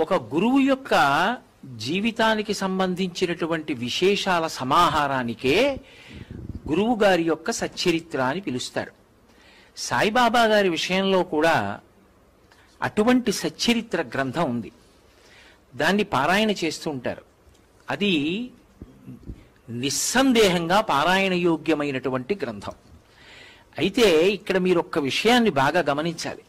ఒక గురువు యొక్క జీవితానికి సంబంధించినటువంటి విశేషాల సమాహారానికే గురువు గారి యొక్క సచ్చరిత్ర అని పిలుస్తారు సాయిబాబా గారి విషయంలో కూడా అటువంటి సచ్చరిత్ర గ్రంథం ఉంది దాన్ని పారాయణ చేస్తూ ఉంటారు అది నిస్సందేహంగా పారాయణ యోగ్యమైనటువంటి గ్రంథం అయితే ఇక్కడ మీరు ఒక్క విషయాన్ని బాగా గమనించాలి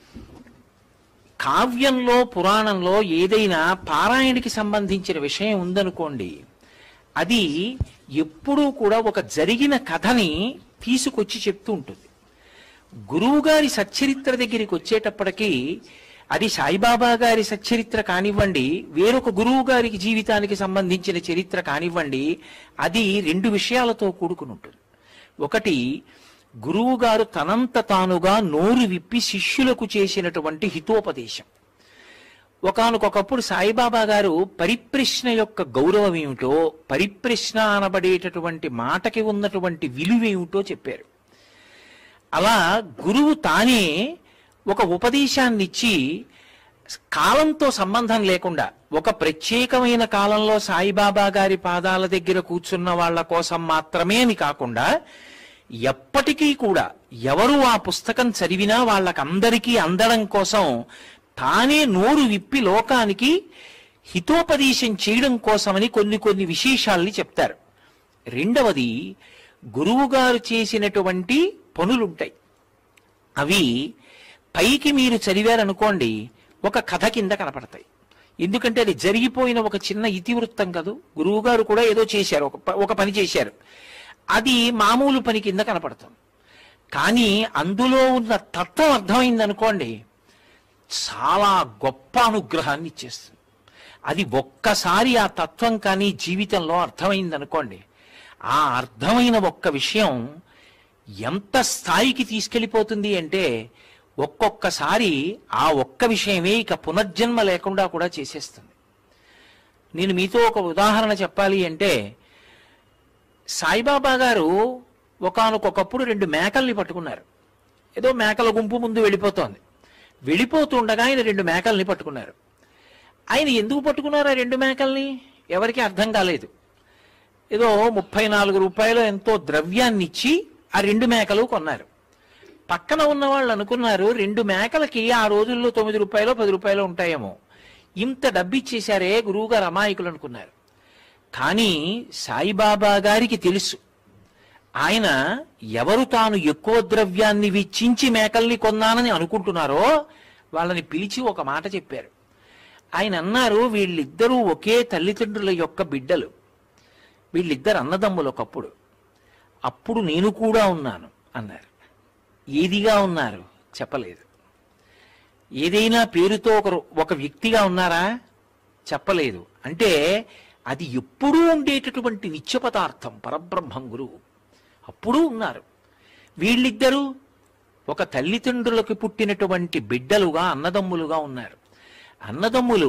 కావ్యంలో పురాణంలో ఏదైనా పారాయణకి సంబంధించిన విషయం ఉందనుకోండి అది ఎప్పుడూ కూడా ఒక జరిగిన కథని తీసుకొచ్చి చెప్తూ ఉంటుంది గురువుగారి సచ్చరిత్ర దగ్గరికి వచ్చేటప్పటికి అది సాయిబాబా గారి సచ్చరిత్ర కానివ్వండి వేరొక గురువు గారికి జీవితానికి సంబంధించిన చరిత్ర కానివ్వండి అది రెండు విషయాలతో కూడుకుని ఉంటుంది ఒకటి గురువు గారు తనంత తానుగా నోరు విప్పి శిష్యులకు చేసినటువంటి హితోపదేశం ఒకానొకప్పుడు సాయిబాబా గారు పరిప్రశ్న యొక్క గౌరవం ఏమిటో పరిప్రశ్న అనబడేటటువంటి మాటకి ఉన్నటువంటి విలువేమిటో చెప్పారు అలా గురువు తానే ఒక ఉపదేశాన్ని ఇచ్చి కాలంతో సంబంధం లేకుండా ఒక ప్రత్యేకమైన కాలంలో సాయిబాబా గారి పాదాల దగ్గర కూర్చున్న వాళ్ళ కోసం మాత్రమే అని కాకుండా ఎప్పటికీ కూడా ఎవరు ఆ పుస్తకం చదివినా వాళ్ళకందరికీ అందడం కోసం తానే నోరు విప్పి లోకానికి హితోపదేశం చేయడం కోసమని కొన్ని కొన్ని విశేషాల్ని చెప్తారు రెండవది గురువుగారు చేసినటువంటి పనులుంటాయి అవి పైకి మీరు చదివారనుకోండి ఒక కథ కింద కనపడతాయి ఎందుకంటే అది జరిగిపోయిన ఒక చిన్న ఇతివృత్తం కదూ గురువుగారు కూడా ఏదో చేశారు ఒక ప- ఒక పని చేశారు అది మామూలు పని కింద కనపడుతుంది కానీ అందులో ఉన్న తత్వం అర్థమైందనుకోండి చాలా గొప్ప అనుగ్రహాన్ని ఇచ్చేస్తుంది అది ఒక్కసారి ఆ తత్వం కానీ జీవితంలో అర్థమైందనుకోండి ఆ అర్థమైన ఒక్క విషయం ఎంత స్థాయికి తీసుకెళ్ళిపోతుంది అంటే ఒక్కొక్కసారి ఆ ఒక్క విషయమే ఇక పునర్జన్మ లేకుండా కూడా చేసేస్తుంది నేను మీతో ఒక ఉదాహరణ చెప్పాలి అంటే సాయిబాబా గారు ఒకానొకప్పుడు రెండు మేకల్ని పట్టుకున్నారు ఏదో మేకల గుంపు ముందు వెళ్ళిపోతోంది వెళ్ళిపోతుండగా ఆయన రెండు మేకల్ని పట్టుకున్నారు ఆయన ఎందుకు పట్టుకున్నారు ఆ రెండు మేకల్ని ఎవరికి అర్థం కాలేదు ఏదో ముప్పై నాలుగు రూపాయలు ఎంతో ద్రవ్యాన్ని ఇచ్చి ఆ రెండు మేకలు కొన్నారు పక్కన ఉన్న వాళ్ళు అనుకున్నారు రెండు మేకలకి ఆ రోజుల్లో తొమ్మిది రూపాయలు పది రూపాయలు ఉంటాయేమో ఇంత డబ్బిచ్చేశారే గురువుగారు అమాయకులు అనుకున్నారు కానీ సాయిబాబా గారికి తెలుసు ఆయన ఎవరు తాను ఎక్కువ ద్రవ్యాన్ని వెచ్చించి మేకల్ని కొన్నానని అనుకుంటున్నారో వాళ్ళని పిలిచి ఒక మాట చెప్పారు ఆయన అన్నారు వీళ్ళిద్దరూ ఒకే తల్లిదండ్రుల యొక్క బిడ్డలు వీళ్ళిద్దరు అన్నదమ్ములు ఒకప్పుడు అప్పుడు నేను కూడా ఉన్నాను అన్నారు ఏదిగా ఉన్నారు చెప్పలేదు ఏదైనా పేరుతో ఒకరు ఒక వ్యక్తిగా ఉన్నారా చెప్పలేదు అంటే అది ఎప్పుడూ ఉండేటటువంటి నిత్య పదార్థం పరబ్రహ్మం గురువు అప్పుడూ ఉన్నారు వీళ్ళిద్దరూ ఒక తల్లిదండ్రులకు పుట్టినటువంటి బిడ్డలుగా అన్నదమ్ములుగా ఉన్నారు అన్నదమ్ములు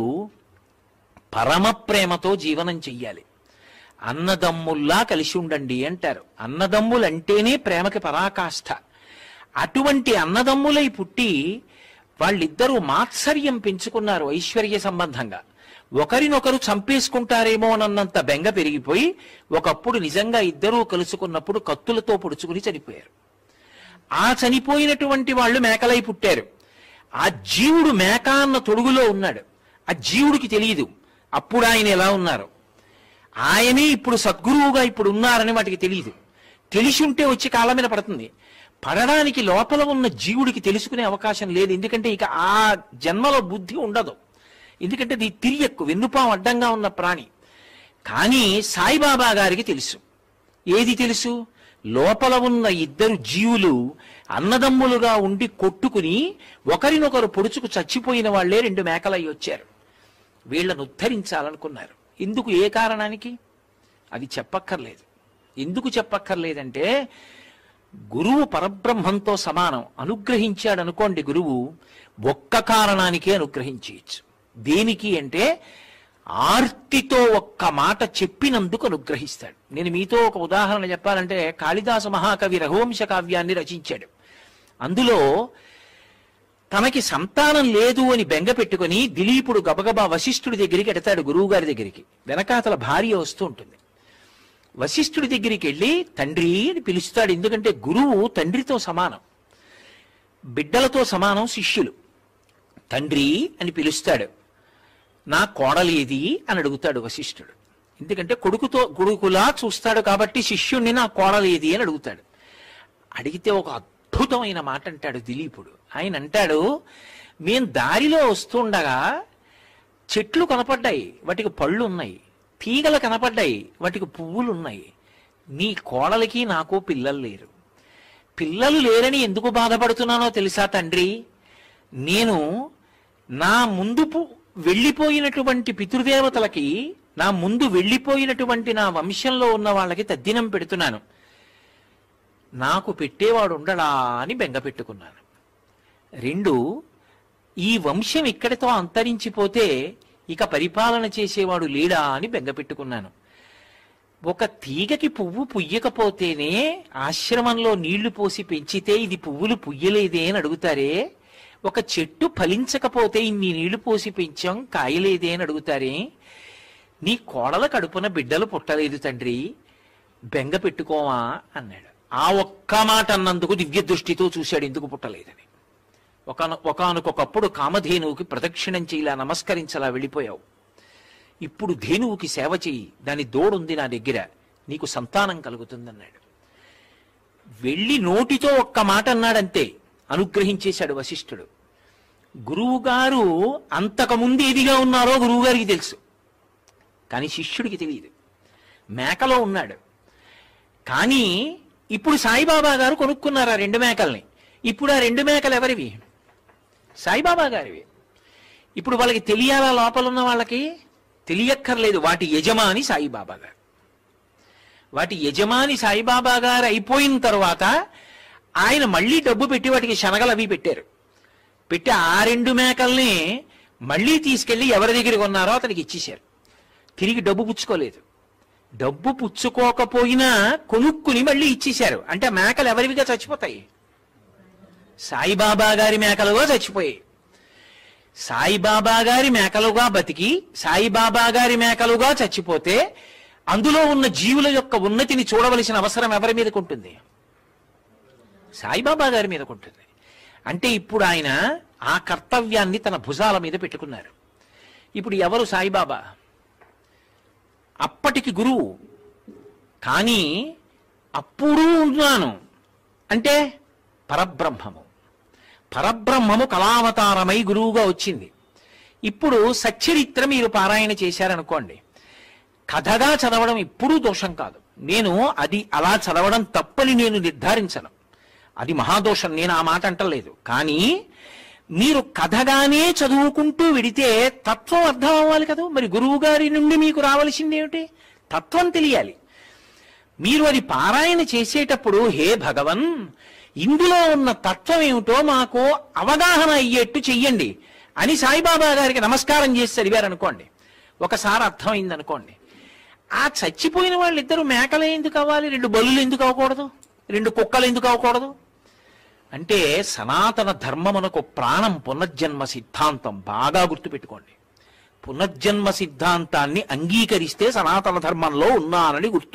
పరమ ప్రేమతో జీవనం చెయ్యాలి అన్నదమ్ముల్లా కలిసి ఉండండి అంటారు అన్నదమ్ములంటేనే ప్రేమకి పరాకాష్ఠ అటువంటి అన్నదమ్ములై పుట్టి వాళ్ళిద్దరూ మాత్సర్యం పెంచుకున్నారు ఐశ్వర్య సంబంధంగా ఒకరినొకరు చంపేసుకుంటారేమోనన్నంత బెంగ పెరిగిపోయి ఒకప్పుడు నిజంగా ఇద్దరూ కలుసుకున్నప్పుడు కత్తులతో పొడుచుకుని చనిపోయారు ఆ చనిపోయినటువంటి వాళ్ళు మేకలై పుట్టారు ఆ జీవుడు మేక అన్న తొడుగులో ఉన్నాడు ఆ జీవుడికి తెలియదు అప్పుడు ఆయన ఎలా ఉన్నారు ఆయనే ఇప్పుడు సద్గురువుగా ఇప్పుడు ఉన్నారని వాటికి తెలియదు తెలిసి ఉంటే వచ్చి కాళ్ళ మీద పడుతుంది పడడానికి లోపల ఉన్న జీవుడికి తెలుసుకునే అవకాశం లేదు ఎందుకంటే ఇక ఆ జన్మలో బుద్ధి ఉండదు ఎందుకంటే ఇది తిరియక్కు వెన్నుపాం అడ్డంగా ఉన్న ప్రాణి కానీ సాయిబాబా గారికి తెలుసు ఏది తెలుసు లోపల ఉన్న ఇద్దరు జీవులు అన్నదమ్ములుగా ఉండి కొట్టుకుని ఒకరినొకరు పొడుచుకు చచ్చిపోయిన వాళ్లే రెండు మేకలై వచ్చారు వీళ్ళను ఉద్ధరించాలనుకున్నారు ఎందుకు ఏ కారణానికి అది చెప్పక్కర్లేదు ఎందుకు చెప్పక్కర్లేదంటే గురువు పరబ్రహ్మంతో సమానం అనుగ్రహించాడు అనుకోండి గురువు ఒక్క కారణానికే అనుగ్రహించవచ్చు దేనికి అంటే ఆర్తితో ఒక్క మాట చెప్పినందుకు అనుగ్రహిస్తాడు నేను మీతో ఒక ఉదాహరణ చెప్పాలంటే కాళిదాస మహాకవి రఘువంశ కావ్యాన్ని రచించాడు అందులో తనకి సంతానం లేదు అని బెంగ పెట్టుకుని దిలీపుడు గబగబా వశిష్ఠుడి దగ్గరికి ఎడతాడు గురువు గారి దగ్గరికి వెనకాతల భార్య వస్తూ ఉంటుంది వశిష్ఠుడి దగ్గరికి వెళ్ళి తండ్రి అని పిలుస్తాడు ఎందుకంటే గురువు తండ్రితో సమానం బిడ్డలతో సమానం శిష్యులు తండ్రి అని పిలుస్తాడు నా కోడలేది అని అడుగుతాడు వశిష్ఠుడు ఎందుకంటే కొడుకుతో కొడుకులా చూస్తాడు కాబట్టి శిష్యుణ్ణి నా కోడలేది అని అడుగుతాడు అడిగితే ఒక అద్భుతమైన మాట అంటాడు దిలీపుడు ఆయన అంటాడు మేం దారిలో వస్తుండగా చెట్లు కనపడ్డాయి వాటికి పళ్ళు ఉన్నాయి తీగలు కనపడ్డాయి వాటికి పువ్వులు ఉన్నాయి నీ కోడలికి నాకు పిల్లలు లేరు పిల్లలు లేరని ఎందుకు బాధపడుతున్నానో తెలుసా తండ్రి నేను నా ముందు పు- వెళ్ళిపోయినటువంటి పితృదేవతలకి నా ముందు వెళ్ళిపోయినటువంటి నా వంశంలో ఉన్న వాళ్ళకి తద్దినం పెడుతున్నాను నాకు పెట్టేవాడు ఉండడా అని బెంగ పెట్టుకున్నాను రెండు ఈ వంశం ఇక్కడితో అంతరించిపోతే ఇక పరిపాలన చేసేవాడు లేడా అని బెంగ పెట్టుకున్నాను ఒక తీగకి పువ్వు పుయ్యకపోతేనే ఆశ్రమంలో నీళ్లు పోసి పెంచితే ఇది పువ్వులు పుయ్యలేదే అని అడుగుతారే ఒక చెట్టు ఫలించకపోతే ఇన్ని నీళ్లు పోసి పెంచాం కాయలేదే అని అడుగుతారే నీ కోడల కడుపున బిడ్డలు పుట్టలేదు తండ్రి బెంగ పెట్టుకోవా అన్నాడు ఆ ఒక్క మాట అన్నందుకు దివ్య దృష్టితో చూశాడు ఎందుకు పుట్టలేదని ఒక ఒకనకొకప్పుడు కామధేనువుకి ప్రదక్షిణం చేయలా నమస్కరించలా వెళ్ళిపోయావు ఇప్పుడు ధేనువుకి సేవ చెయ్యి దాని దోడుంది నా దగ్గర నీకు సంతానం కలుగుతుందన్నాడు వెళ్ళి నోటితో ఒక్క మాట అన్నాడంతే అనుగ్రహించేశాడు వశిష్ఠుడు గురువుగారు అంతకుముందు ఏదిగా ఉన్నారో గురువుగారికి తెలుసు కానీ శిష్యుడికి తెలియదు మేకలో ఉన్నాడు కానీ ఇప్పుడు సాయిబాబా గారు కొనుక్కున్నారు ఆ రెండు మేకల్ని ఇప్పుడు ఆ రెండు మేకలు ఎవరివి సాయిబాబా గారివి ఇప్పుడు వాళ్ళకి తెలియాలా లోపల ఉన్న వాళ్ళకి తెలియక్కర్లేదు వాటి యజమాని సాయిబాబా గారు వాటి యజమాని సాయిబాబా గారు అయిపోయిన తర్వాత ఆయన మళ్ళీ డబ్బు పెట్టి వాటికి శనగలు అవి పెట్టారు పెట్టి ఆ రెండు మేకల్ని మళ్ళీ తీసుకెళ్లి ఎవరి దగ్గరికి ఉన్నారో అతనికి ఇచ్చేశారు తిరిగి డబ్బు పుచ్చుకోలేదు డబ్బు పుచ్చుకోకపోయినా కొనుక్కుని మళ్ళీ ఇచ్చేశారు అంటే ఆ మేకలు ఎవరివిగా చచ్చిపోతాయి సాయిబాబా గారి మేకలుగా చచ్చిపోయాయి సాయిబాబా గారి మేకలుగా బతికి సాయిబాబా గారి మేకలుగా చచ్చిపోతే అందులో ఉన్న జీవుల యొక్క ఉన్నతిని చూడవలసిన అవసరం ఎవరి మీదకు ఉంటుంది సాయిబాబా గారి మీదకు ఉంటుంది అంటే ఇప్పుడు ఆయన ఆ కర్తవ్యాన్ని తన భుజాల మీద పెట్టుకున్నారు ఇప్పుడు ఎవరు సాయిబాబా అప్పటికి గురువు కానీ అప్పుడు ఉన్నాను అంటే పరబ్రహ్మము పరబ్రహ్మము కళావతారమై గురువుగా వచ్చింది ఇప్పుడు సచ్చరిత్ర మీరు పారాయణ చేశారనుకోండి కథగా చదవడం ఎప్పుడూ దోషం కాదు నేను అది అలా చదవడం తప్పని నేను నిర్ధారించను అది మహాదోషం నేను ఆ మాట అంటలేదు కానీ మీరు కథగానే చదువుకుంటూ విడితే తత్వం అర్థం అవ్వాలి కదా మరి గురువు గారి నుండి మీకు రావలసింది ఏమిటి తత్వం తెలియాలి మీరు అది పారాయణ చేసేటప్పుడు హే భగవన్ ఇందులో ఉన్న తత్వం ఏమిటో మాకు అవగాహన అయ్యేట్టు చెయ్యండి అని సాయిబాబా గారికి నమస్కారం చేసి చదివారనుకోండి ఒకసారి అర్థమైంది అనుకోండి ఆ చచ్చిపోయిన వాళ్ళిద్దరు మేకలే ఎందుకు అవ్వాలి రెండు బలులు ఎందుకు అవ్వకూడదు రెండు కుక్కలు ఎందుకు అవ్వకూడదు అంటే సనాతన ధర్మమునకు ప్రాణం పునర్జన్మ సిద్ధాంతం బాగా గుర్తుపెట్టుకోండి పునర్జన్మ సిద్ధాంతాన్ని అంగీకరిస్తే సనాతన ధర్మంలో ఉన్నానని గుర్తు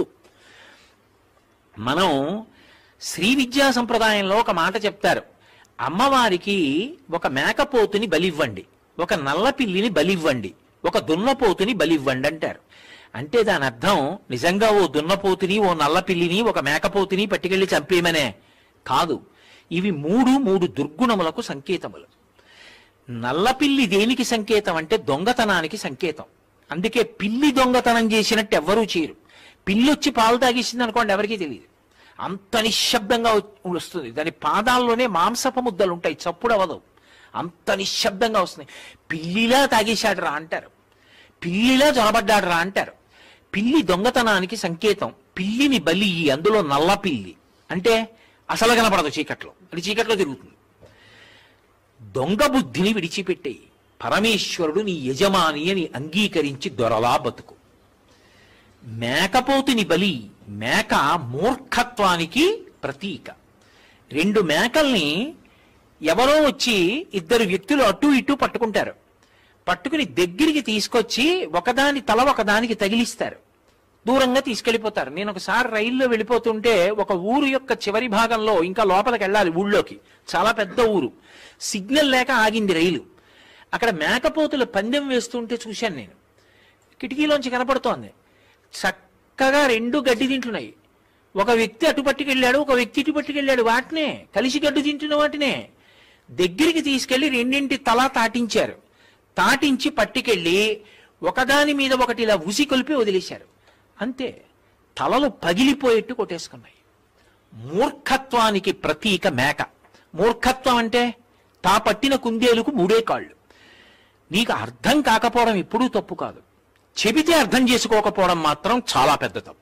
మనం శ్రీ విద్యా సంప్రదాయంలో ఒక మాట చెప్తారు అమ్మవారికి ఒక మేకపోతుని బలివ్వండి ఒక నల్ల పిల్లిని బలివ్వండి ఒక దున్నపోతుని బలివ్వండి అంటారు అంటే దాని అర్థం నిజంగా ఓ దున్నపోతుని ఓ నల్ల పిల్లిని ఒక మేకపోతుని పట్టుకెళ్లి చంపేయమనే కాదు ఇవి మూడు మూడు దుర్గుణములకు సంకేతములు నల్లపిల్లి దేనికి సంకేతం అంటే దొంగతనానికి సంకేతం అందుకే పిల్లి దొంగతనం చేసినట్టు ఎవ్వరూ చేయరు పిల్లి వచ్చి పాలు తాగేసింది అనుకోండి ఎవరికీ తెలియదు అంత నిశ్శబ్దంగా వ- వస్తుంది దాని పాదాల్లోనే మాంసపు ముద్దలు ఉంటాయి చప్పుడు అవ్వదు అంత నిశ్శబ్దంగా వస్తుంది పిల్లిలా తాగేశాడు రా అంటారు పిల్లిలా జొరబడ్డాడు రా అంటారు పిల్లి దొంగతనానికి సంకేతం పిల్లిని బలి ఇయ్యి, అందులో నల్ల పిల్లి అంటే అసలు కనపడదు చీకట్లో అది చీకట్లో తిరుగుతుంది దొంగ బుద్ధిని విడిచిపెట్టేయి పరమేశ్వరుడు నీ యజమాని అని అంగీకరించి దొరలా బతుకు మేకపోతుని బలి మేక మూర్ఖత్వానికి ప్రతీక రెండు మేకల్ని ఎవరో వచ్చి ఇద్దరు వ్యక్తులు అటు ఇటు పట్టుకుంటారు పట్టుకుని దగ్గరికి తీసుకొచ్చి ఒకదాని తల ఒకదానికి తగిలిస్తారు దూరంగా తీసుకెళ్లిపోతారు నేను ఒకసారి రైల్లో వెళ్ళిపోతుంటే ఒక ఊరు యొక్క చివరి భాగంలో ఇంకా లోపలికి వెళ్ళాలి ఊళ్ళోకి చాలా పెద్ద ఊరు సిగ్నల్ లేక ఆగింది రైలు అక్కడ మేకపోతుల పందెం వేస్తుంటే చూశాను నేను కిటికీలోంచి కనపడుతోంది చక్కగా రెండు గడ్డి తింటున్నాయి ఒక వ్యక్తి అటు పట్టుకెళ్ళాడు ఒక వ్యక్తి ఇటు పట్టుకెళ్ళాడు వాటినే కలిసి గడ్డి తింటున్న వాటినే దగ్గరికి తీసుకెళ్లి రెండింటి తల తాటించారు తాటించి పట్టుకెళ్ళి ఒకదాని మీద ఒకటి ఇలా ఉసి కొలిపి వదిలేశారు అంతే తలలు పగిలిపోయేట్టు కొట్టేసుకున్నాయి మూర్ఖత్వానికి ప్రతీక మేక మూర్ఖత్వం అంటే తా పట్టిన కుందేలుకు మూడే కాళ్ళు నీకు అర్థం కాకపోవడం ఎప్పుడూ తప్పు కాదు చెబితే అర్థం చేసుకోకపోవడం మాత్రం చాలా పెద్ద తప్పు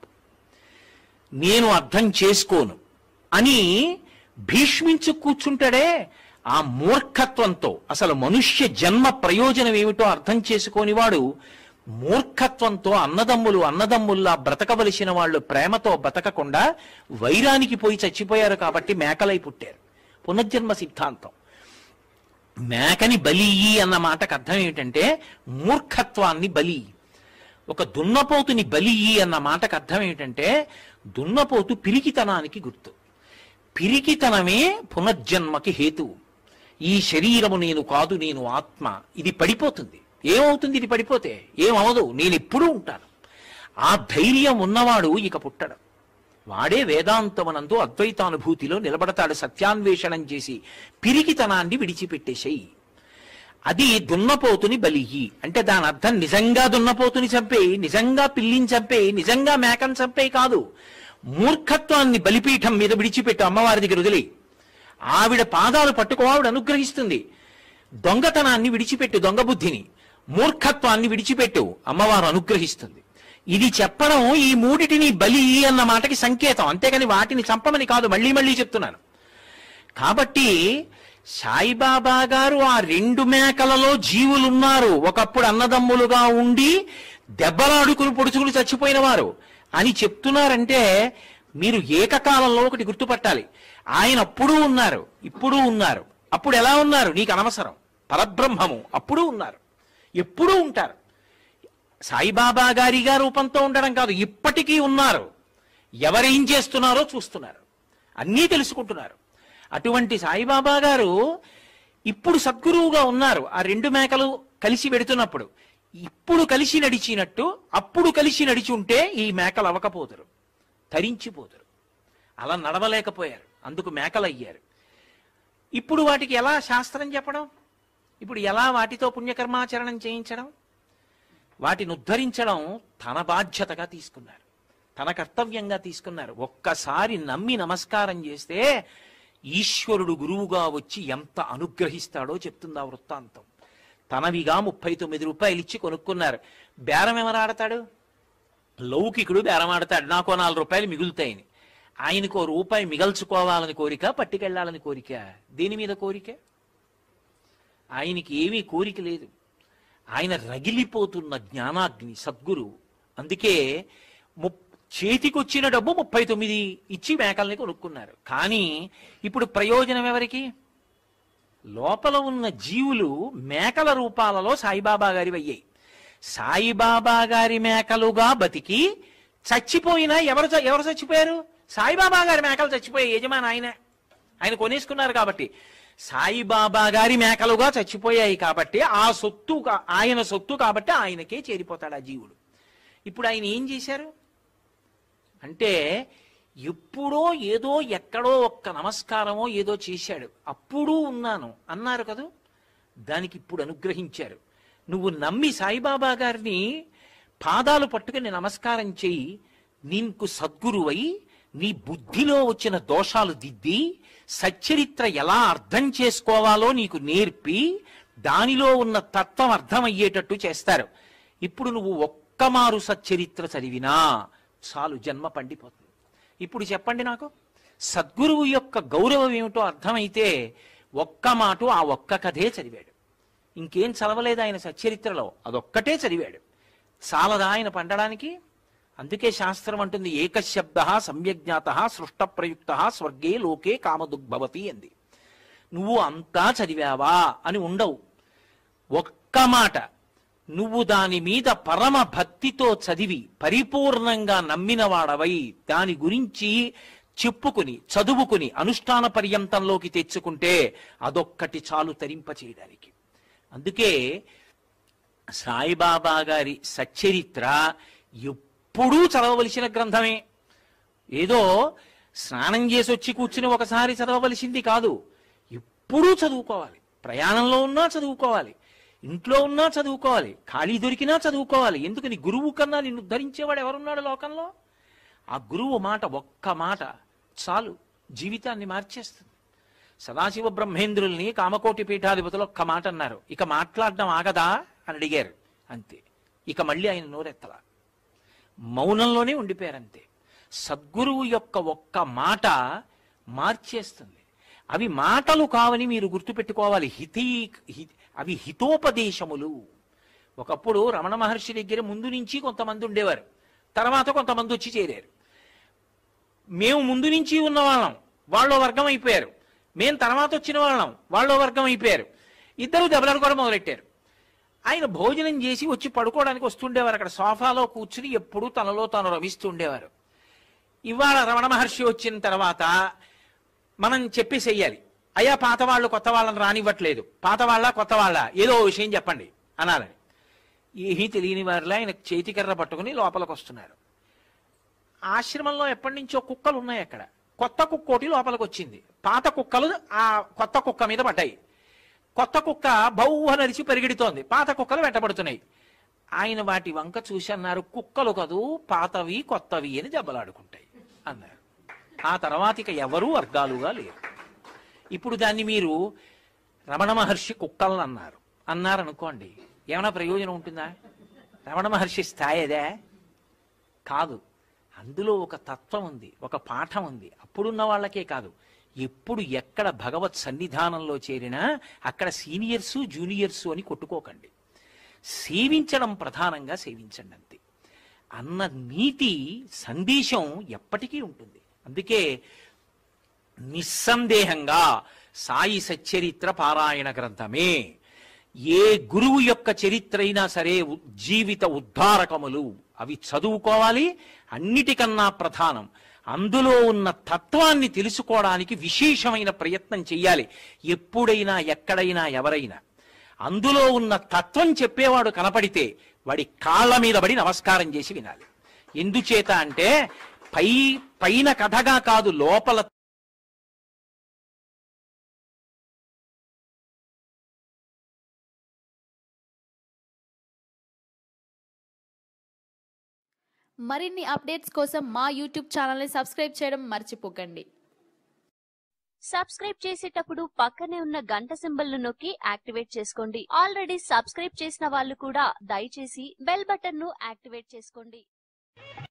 నేను అర్థం చేసుకోను అని భీష్మించు కూర్చుంటాడే ఆ మూర్ఖత్వంతో అసలు మనుష్య జన్మ ప్రయోజనం ఏమిటో అర్థం చేసుకోని వాడు మూర్ఖత్వంతో అన్నదమ్ములు అన్నదమ్ముల్లా బ్రతకవలసిన వాళ్ళు ప్రేమతో బతకకుండా వైరానికి పోయి చచ్చిపోయారు కాబట్టి మేకలై పుట్టారు పునర్జన్మ సిద్ధాంతం మేకని బలియి అన్న మాటకు అర్థం ఏమిటంటే మూర్ఖత్వాన్ని బలి ఒక దున్నపోతుని బలియి అన్న మాటకు అర్థం ఏమిటంటే దున్నపోతు పిరికితనానికి గుర్తు పిరికితనమే పునర్జన్మకి హేతువు ఈ శరీరము నేను కాదు నేను ఆత్మ ఇది పడిపోతుంది ఏమవుతుంది ఇది పడిపోతే ఏమవదు నేను ఎప్పుడూ ఉంటాను ఆ ధైర్యం ఉన్నవాడు ఇక పుట్టడు వాడే వేదాంతమనందు అద్వైతానుభూతిలో నిలబడతాడు సత్యాన్వేషణం చేసి పిరికితనాన్ని విడిచిపెట్టేసేయి అది దున్నపోతుని బలియి అంటే దాని అర్థం నిజంగా దున్నపోతుని చంపేయి నిజంగా పిల్లిని చంపేయి నిజంగా మేకను చంపేయి కాదు మూర్ఖత్వాన్ని బలిపీఠం మీద విడిచిపెట్టు అమ్మవారి దగ్గర వదిలి ఆవిడ పాదాలు పట్టుకో ఆవిడ అనుగ్రహిస్తుంది దొంగతనాన్ని విడిచిపెట్టు దొంగ బుద్ధిని మూర్ఖత్వాన్ని విడిచిపెట్టు అమ్మవారు అనుగ్రహిస్తుంది ఇది చెప్పడం ఈ మూడిటిని బలి అన్న మాటకి సంకేతం అంతేగాని వాటిని చంపమని కాదు మళ్ళీ మళ్ళీ చెప్తున్నాను కాబట్టి సాయిబాబా గారు ఆ రెండు మేకలలో జీవులున్నారు ఒకప్పుడు అన్నదమ్ములుగా ఉండి దెబ్బలాడుకుని పొడుచుకుని చచ్చిపోయిన వారు అని చెప్తున్నారంటే మీరు ఏకకాలంలో ఒకటి గుర్తుపట్టాలి ఆయన అప్పుడు ఉన్నారు ఇప్పుడు ఉన్నారు అప్పుడు ఎలా ఉన్నారు నీకు అనవసరం పరబ్రహ్మము అప్పుడు ఉన్నారు ఎప్పుడూ ఉంటారు సాయిబాబా గారిగా రూపంతో ఉండడం కాదు ఇప్పటికీ ఉన్నారు ఎవరేం చేస్తున్నారో చూస్తున్నారు అన్నీ తెలుసుకుంటున్నారు అటువంటి సాయిబాబా గారు ఇప్పుడు సద్గురువుగా ఉన్నారు ఆ రెండు మేకలు కలిసి పెడుతున్నప్పుడు ఇప్పుడు కలిసి నడిచినట్టు అప్పుడు కలిసి నడిచి ఉంటే ఈ మేకలు అవ్వకపోతారు తరించిపోతారు అలా నడవలేకపోయారు అందుకు మేకలు అయ్యారు ఇప్పుడు వాటికి ఎలా శాస్త్రం చెప్పడం ఇప్పుడు ఎలా వాటితో పుణ్యకర్మాచరణం చేయించడం వాటిని ఉద్ధరించడం తన బాధ్యతగా తీసుకున్నారు తన కర్తవ్యంగా తీసుకున్నారు ఒక్కసారి నమ్మి నమస్కారం చేస్తే ఈశ్వరుడు గురువుగా వచ్చి ఎంత అనుగ్రహిస్తాడో చెప్తుంది ఆ వృత్తాంతం తనవిగా ముప్పై తొమ్మిది రూపాయలు ఇచ్చి కొనుక్కున్నారు బేరం ఎవరాడతాడు లౌకికుడు బేరం ఆడతాడు నాకు నాలుగు రూపాయలు మిగులుతాయని ఆయనకు ఓ రూపాయి మిగల్చుకోవాలని కోరిక పట్టుకెళ్లాలని కోరిక దేని మీద కోరిక ఆయనకి ఏమీ కోరిక లేదు ఆయన రగిలిపోతున్న జ్ఞానాగ్ని సద్గురు అందుకే ముప్ చేతికొచ్చిన డబ్బు ముప్పై తొమ్మిది ఇచ్చి మేకల్ని కొనుక్కున్నారు కానీ ఇప్పుడు ప్రయోజనం ఎవరికి లోపల ఉన్న జీవులు మేకల రూపాలలో సాయిబాబా గారి అయ్యాయి సాయిబాబా గారి మేకలుగా బతికి చచ్చిపోయినా ఎవరు చ- ఎవరు చచ్చిపోయారు సాయిబాబా గారి మేకలు చచ్చిపోయాయి యజమాని ఆయన ఆయన కొనేసుకున్నారు కాబట్టి సాయిబాబా గారి మేకలుగా చచ్చిపోయాయి కాబట్టి ఆ సొత్తు కా- ఆయన సొత్తు కాబట్టి ఆయనకే చేరిపోతాడు ఆ జీవుడు ఇప్పుడు ఆయన ఏం చేశారు అంటే ఎప్పుడో ఏదో ఎక్కడో ఒక్క నమస్కారమో ఏదో చేశాడు అప్పుడు ఉన్నాను అన్నారు కదూ దానికి ఇప్పుడు అనుగ్రహించారు నువ్వు నమ్మి సాయిబాబా గారిని పాదాలు పట్టుకుని నమస్కారం చెయ్యి నీకు సద్గురువై నీ బుద్ధిలో వచ్చిన దోషాలు దిద్ది సచ్చరిత్ర ఎలా అర్థం చేసుకోవాలో నీకు నేర్పి దానిలో ఉన్న తత్వం అర్థమయ్యేటట్టు చేస్తారు ఇప్పుడు నువ్వు ఒక్కమారు సచ్చరిత్ర చదివినా చాలు జన్మ పండిపోతుంది ఇప్పుడు చెప్పండి నాకు సద్గురువు యొక్క గౌరవం ఏమిటో అర్థమైతే ఒక్క మాట ఆ ఒక్క కథే చదివాడు ఇంకేం చదవలేదు ఆయన సచ్చరిత్రలో అదొక్కటే చదివాడు చాలదా ఆయన పండడానికి అందుకే శాస్త్రం అంటుంది ఏకశబ్ద సమ్యజ్ఞాత సృష్ట ప్రయుక్త స్వర్గే లోకే కామదుగ్భవతి అంది నువ్వు అంతా చదివావా అని ఉండవు ఒక్క మాట నువ్వు దాని మీద పరమ భక్తితో చదివి పరిపూర్ణంగా నమ్మిన వాడవై దాని గురించి చెప్పుకుని చదువుకుని అనుష్ఠాన పర్యంతంలోకి తెచ్చుకుంటే అదొక్కటి చాలు తరింప చేయడానికి అందుకే సాయిబాబా గారి సచ్చరిత్ర ఎప్పుడూ చదవవలసిన గ్రంథమే ఏదో స్నానం చేసి వచ్చి కూర్చుని ఒకసారి చదవవలసింది కాదు ఎప్పుడూ చదువుకోవాలి ప్రయాణంలో ఉన్నా చదువుకోవాలి ఇంట్లో ఉన్నా చదువుకోవాలి ఖాళీ దొరికినా చదువుకోవాలి ఎందుకని గురువు కన్నా నిన్ను ధరించేవాడు ఎవరున్నాడు లోకంలో ఆ గురువు మాట ఒక్క మాట చాలు జీవితాన్ని మార్చేస్తుంది సదాశివ బ్రహ్మేంద్రుల్ని కామకోటి పీఠాధిపతులు ఒక్క మాట అన్నారు ఇక మాట్లాడడం ఆగదా అని అడిగారు అంతే ఇక మళ్ళీ ఆయన నోరెత్తలా మౌనంలోనే ఉండిపోయారంతే సద్గురువు యొక్క ఒక్క మాట మార్చేస్తుంది అవి మాటలు కావని మీరు గుర్తుపెట్టుకోవాలి హితీ హి- అవి హితోపదేశములు ఒకప్పుడు రమణ మహర్షి దగ్గర ముందు నుంచి కొంతమంది ఉండేవారు తర్వాత కొంతమంది వచ్చి చేరారు మేము ముందు నుంచి ఉన్న వాళ్ళం వాళ్ళో వర్గం అయిపోయారు మేము తర్వాత వచ్చిన వాళ్ళం వాళ్ళో వర్గం అయిపోయారు ఇద్దరు దెబ్బలాడుకోవడం మొదలెట్టారు ఆయన భోజనం చేసి వచ్చి పడుకోవడానికి వస్తుండేవారు అక్కడ సోఫాలో కూర్చుని ఎప్పుడూ తనలో తాను రమిస్తుండేవారు ఇవాళ రమణ మహర్షి వచ్చిన తర్వాత మనం చెప్పేసేయాలి అయ్యా పాత వాళ్ళు కొత్త వాళ్ళని రానివ్వట్లేదు పాత వాళ్ళ కొత్త వాళ్ళ ఏదో ఓ విషయం చెప్పండి అనాలని ఏమీ తెలియని వారిలో ఆయన చేతికర్ర పట్టుకుని లోపలికి వస్తున్నారు ఆశ్రమంలో ఎప్పటి నుంచో కుక్కలు ఉన్నాయి అక్కడ కొత్త కుక్కోటి లోపలికి వచ్చింది పాత కుక్కలు ఆ కొత్త కుక్క మీద పడ్డాయి కొత్త కుక్క బౌహ నరిచి పరిగెడుతోంది పాత కుక్కలు వెంటబడుతున్నాయి ఆయన వాటి వంక చూసి అన్నారు కుక్కలు కదూ పాతవి కొత్తవి అని దెబ్బలాడుకుంటాయి అన్నారు ఆ తర్వాత ఇక ఎవరూ వర్గాలుగా లేరు ఇప్పుడు దాన్ని మీరు రమణ మహర్షి కుక్కలను అన్నారు అన్నారు అనుకోండి ఏమైనా ప్రయోజనం ఉంటుందా రమణ మహర్షి స్థాయి అదే కాదు అందులో ఒక తత్వం ఉంది ఒక పాఠం ఉంది అప్పుడున్న వాళ్ళకే కాదు ఎప్పుడు ఎక్కడ భగవత్ సన్నిధానంలో చేరినా అక్కడ సీనియర్సు జూనియర్సు అని కొట్టుకోకండి సేవించడం ప్రధానంగా సేవించండి అంతే అన్న నీతి సందేశం ఎప్పటికీ ఉంటుంది అందుకే నిస్సందేహంగా సాయి సచ్చరిత్ర పారాయణ గ్రంథమే ఏ గురువు యొక్క చరిత్ర అయినా సరే ఉ- జీవిత ఉద్ధారకములు అవి చదువుకోవాలి అన్నిటికన్నా ప్రధానం అందులో ఉన్న తత్వాన్ని తెలుసుకోవడానికి విశేషమైన ప్రయత్నం చెయ్యాలి ఎప్పుడైనా ఎక్కడైనా ఎవరైనా అందులో ఉన్న తత్వం చెప్పేవాడు కనపడితే వాడి కాళ్ళ మీద పడి నమస్కారం చేసి వినాలి ఎందుచేత అంటే పై పైన కథగా కాదు లోపల మరిన్ని అప్డేట్స్ కోసం మా యూట్యూబ్ ఛానల్ని సబ్స్క్రైబ్ చేయడం మర్చిపోకండి సబ్స్క్రైబ్ చేసేటప్పుడు పక్కనే ఉన్న గంట సింబల్ ను నొక్కి యాక్టివేట్ చేసుకోండి ఆల్రెడీ సబ్స్క్రైబ్ చేసిన వాళ్ళు కూడా దయచేసి బెల్ బటన్ ను యాక్టివేట్ చేసుకోండి